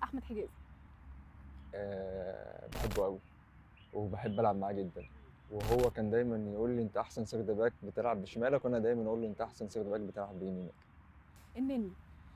احمد حجازي آه بحبه قوي وبحب العب معاه جدا وهو كان دايما يقول لي انت احسن سيرد باك بتلعب بشمالك وانا دايما اقول له انت احسن سيرد باك بتلعب بيمينك النني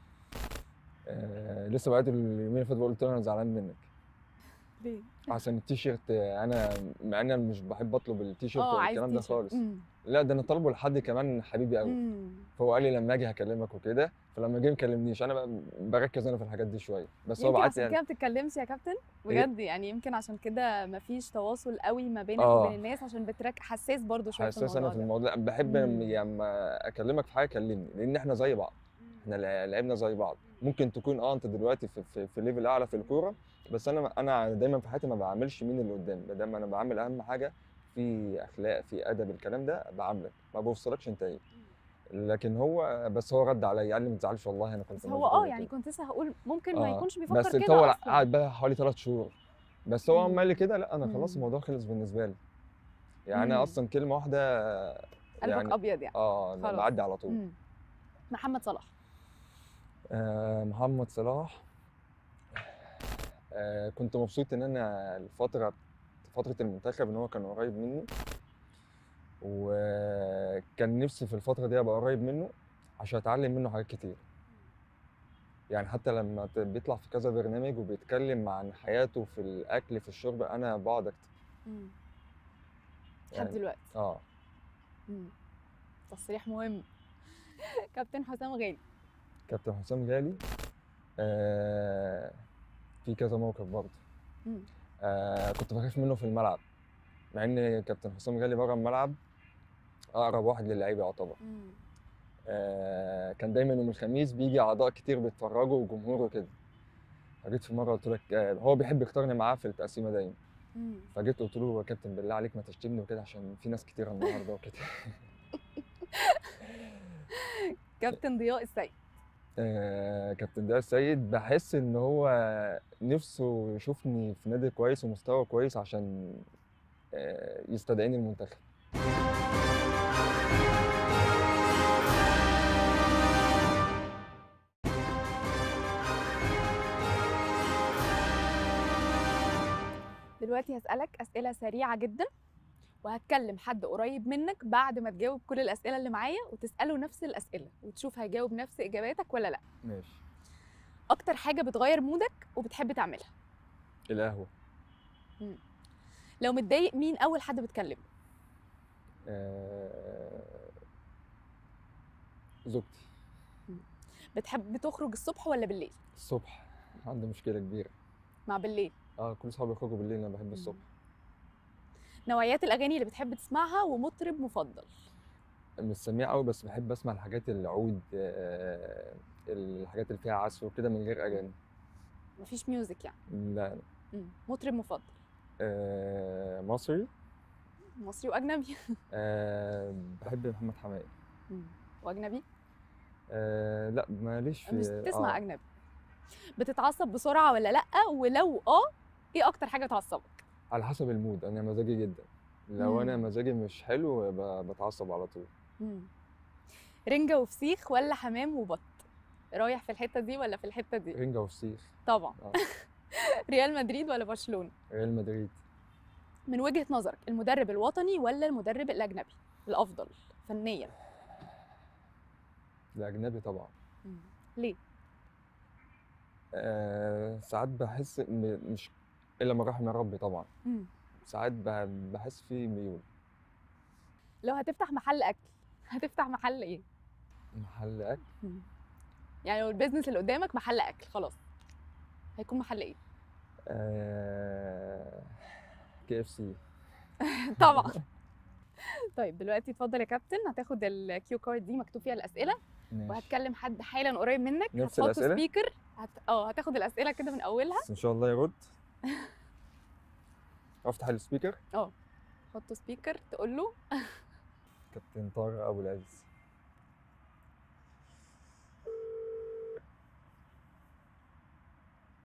آه لسه بعت اليومين اللي فاتوا قلت له انا زعلان منك ليه عشان التيشيرت انا مع ان انا مش بحب اطلب التيشيرت اه عايز والكلام ده تيشيرت. خالص مم. لا ده انا طالبه لحد كمان حبيبي قوي مم. فهو قال لي لما اجي هكلمك وكده فلما جه ما كلمنيش انا بقى بركز انا في الحاجات دي شويه بس هو يمكن بعت عشان يعني كده ما بتتكلمش يا كابتن بجد يعني يمكن عشان كده مفيش تواصل قوي ما بينك آه. وبين الناس عشان بترك حساس برضو شويه في حساس انا في الموضوع ده الموضوع بحب مم. لما لما اكلمك في حاجه كلمني لان احنا زي بعض احنا لع- لعبنا زي بعض ممكن تكون اه انت دلوقتي في في, في ليفل اعلى في الكوره بس انا انا دايما في حياتي ما بعاملش مين اللي قدامي دايما انا بعامل اهم حاجه في اخلاق في ادب الكلام ده بعاملك ما بوصلكش انت ايه لكن هو بس هو رد عليا قال لي ما تزعلش والله انا كنت بس هو مشغول اه وكده. يعني كنت لسه هقول ممكن ما آه، يكونش بيفكر بس كده طول اصلا قعد بقى حوالي ثلاث شهور بس هو مم. عمال لي كده لا انا خلاص مم. الموضوع خلص بالنسبه لي يعني مم. انا اصلا كلمه واحده قلبك يعني ابيض يعني اه خلاص. بعدي على طول مم. محمد صلاح آه محمد صلاح آه كنت مبسوط ان انا الفتره فتره المنتخب ان هو كان قريب مني وكان نفسي في الفتره دي ابقى قريب منه عشان اتعلم منه حاجات كتير يعني حتى لما ت- بيطلع في كذا برنامج وبيتكلم عن حياته في الاكل في الشرب انا بقعد اكتب مم. لحد يعني دلوقتي اه مم. تصريح مهم كابتن حسام غالي كابتن حسام غالي آه في كذا موقف برضه مم. آه كنت بخاف منه في الملعب مع ان كابتن حسام غالي بره الملعب اقرب واحد للعيبه يعتبر مم. آه كان دايما يوم الخميس بيجي اعضاء كتير بيتفرجوا وجمهور وكده فجيت في مره قلت لك آه هو بيحب يختارني معاه في التقسيمه دايما مم. فجيت قلت له يا كابتن بالله عليك ما تشتمني وكده عشان في ناس كتير النهارده وكده كابتن ضياء السيد آه كابتن ضياء السيد بحس ان هو نفسه يشوفني في نادي كويس ومستوى كويس عشان آه يستدعيني المنتخب دلوقتي هسألك أسئلة سريعة جدا وهتكلم حد قريب منك بعد ما تجاوب كل الأسئلة اللي معايا وتسأله نفس الأسئلة وتشوف هيجاوب نفس إجاباتك ولا لأ ماشي أكتر حاجة بتغير مودك وبتحب تعملها القهوه لو متضايق مين أول حد بتكلمه آه زوجتي بتحب تخرج الصبح ولا بالليل الصبح عندي مشكله كبيره مع بالليل اه كل صحابي يخرجوا بالليل انا بحب الصبح نوعيات الأغاني اللي بتحب تسمعها ومطرب مفضل مش سميع قوي بس بحب اسمع الحاجات العود آه الحاجات اللي فيها عزف وكده من غير اغاني مفيش ميوزك يعني لا مم. مطرب مفضل آه مصري مصري وأجنبي آه بحب محمد حماقي مم. وأجنبي آه لا ماليش في مش بتسمع آه أجنبي بتتعصب بسرعة ولا لأ ولو اه ايه أكتر حاجة بتعصبك على حسب المود انا مزاجي جدا لو انا مم. مزاجي مش حلو ب- بتعصب على طول مم. رنجة وفسيخ ولا حمام وبط رايح في الحتة دي ولا في الحتة دي رنجة وفسيخ طبعا آه. ريال مدريد ولا برشلونة ريال مدريد من وجهة نظرك المدرب الوطني ولا المدرب الأجنبي الأفضل فنيا الاجنبي طبعا مم. ليه آه ساعات بحس م- مش الا ما رحم ربي طبعا مم. ساعات ب- بحس فيه ميول لو هتفتح محل أكل هتفتح محل ايه محل اكل مم. يعني لو البيزنس اللي قدامك محل أكل خلاص هيكون محل ايه آه كي اف سي طبعا طيب دلوقتي اتفضل يا كابتن هتاخد الكيو كارد دي مكتوب فيها الاسئله وهتكلم حد حالا قريب منك نفس هتحطه الأسئلة؟ سبيكر هت... اه هتاخد الاسئله كده من اولها بس ان شاء الله يرد افتح السبيكر حطه سبيكر تقول له كابتن طارق ابو العز